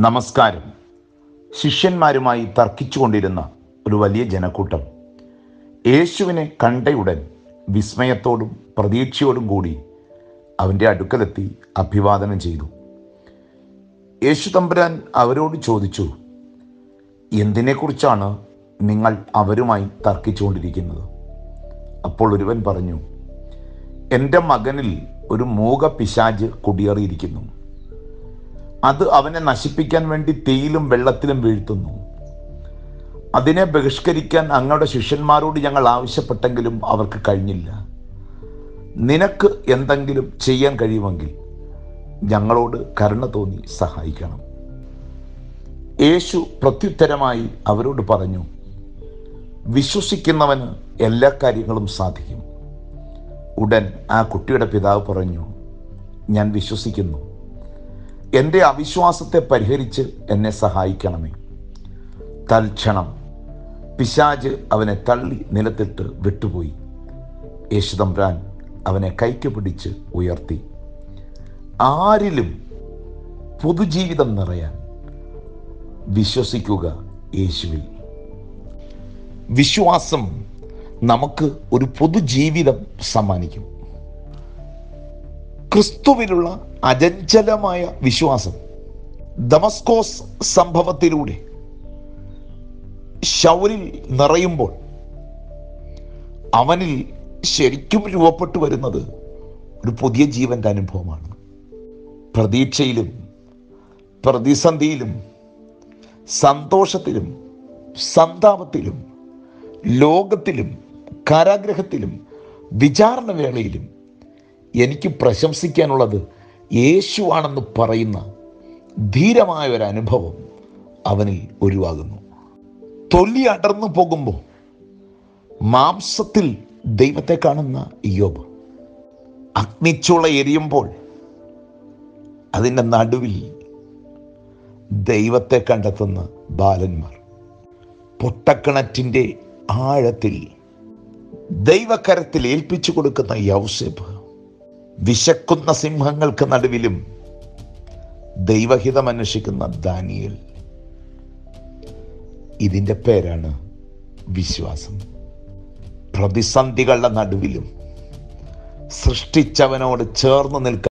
നമസ്കാരം ശിഷ്യന്മാരുമായി തർക്കിച്ചുകൊണ്ടിരുന്ന ഒരു വലിയ ജനക്കൂട്ടം യേശുവിനെ കണ്ടയുടൻ വിസ്മയത്തോടും പ്രതീക്ഷയോടും കൂടി അവൻ്റെ അടുക്കലെത്തി അഭിവാദനം ചെയ്തു യേശു തമ്പുരാൻ അവരോട് ചോദിച്ചു എന്തിനെക്കുറിച്ചാണ് നിങ്ങൾ അവരുമായി തർക്കിച്ചുകൊണ്ടിരിക്കുന്നത് അപ്പോൾ ഒരുവൻ പറഞ്ഞു എൻ്റെ മകനിൽ ഒരു മൂക പിശാജ് കുടിയേറിയിരിക്കുന്നു അത് അവനെ നശിപ്പിക്കാൻ വേണ്ടി തീയിലും വെള്ളത്തിലും വീഴ്ത്തുന്നു അതിനെ ബഹിഷ്കരിക്കാൻ അങ്ങയുടെ ശിഷ്യന്മാരോട് ഞങ്ങൾ ആവശ്യപ്പെട്ടെങ്കിലും അവർക്ക് കഴിഞ്ഞില്ല നിനക്ക് എന്തെങ്കിലും ചെയ്യാൻ കഴിയുമെങ്കിൽ ഞങ്ങളോട് കരുണ തോന്നി സഹായിക്കണം യേശു പ്രത്യുത്തരമായി അവരോട് പറഞ്ഞു വിശ്വസിക്കുന്നവന് എല്ലാ കാര്യങ്ങളും സാധിക്കും ഉടൻ ആ കുട്ടിയുടെ പിതാവ് പറഞ്ഞു ഞാൻ വിശ്വസിക്കുന്നു എൻ്റെ അവിശ്വാസത്തെ പരിഹരിച്ച് എന്നെ സഹായിക്കണമേ തൽക്ഷണം പിശാജ് അവനെ തള്ളി നിലത്തിട്ട് വിട്ടുപോയി യേശുതമ്പ്രാൻ അവനെ കൈക്ക് പിടിച്ച് ഉയർത്തി ആരിലും പൊതുജീവിതം നിറയാൻ വിശ്വസിക്കുക യേശുവിൽ വിശ്വാസം നമുക്ക് ഒരു പൊതുജീവിതം സമ്മാനിക്കും ക്രിസ്തുവിലുള്ള അജഞ്ചലമായ വിശ്വാസം ദമസ്കോസ് സംഭവത്തിലൂടെ ശൗരിൽ നിറയുമ്പോൾ അവനിൽ ശരിക്കും രൂപപ്പെട്ടു വരുന്നത് ഒരു പുതിയ ജീവന്റെ അനുഭവമാണ് പ്രതീക്ഷയിലും പ്രതിസന്ധിയിലും സന്തോഷത്തിലും സന്താപത്തിലും ലോകത്തിലും കാരാഗ്രഹത്തിലും വിചാരണവേളയിലും എനിക്ക് പ്രശംസിക്കാനുള്ളത് യേശുവാണെന്ന് പറയുന്ന ധീരമായ ഒരു അനുഭവം അവനിൽ ഒഴിവാകുന്നു തൊല്ലി അടർന്നു പോകുമ്പോൾ മാംസത്തിൽ ദൈവത്തെ കാണുന്ന യോബ് അഗ്നിച്ചുള എരിയുമ്പോൾ അതിൻ്റെ നടുവിൽ ദൈവത്തെ കണ്ടെത്തുന്ന ബാലന്മാർ പൊട്ടക്കിണറ്റിൻ്റെ ആഴത്തിൽ ദൈവകരത്തിൽ ഏൽപ്പിച്ചു കൊടുക്കുന്ന യൗസേബ് വിശക്കുന്ന സിംഹങ്ങൾക്ക് നടുവിലും ദൈവഹിതം അന്വേഷിക്കുന്ന ദാനിയൽ ഇതിൻ്റെ പേരാണ് വിശ്വാസം പ്രതിസന്ധികളുടെ നടുവിലും സൃഷ്ടിച്ചവനോട് ചേർന്ന് നിൽക്കാൻ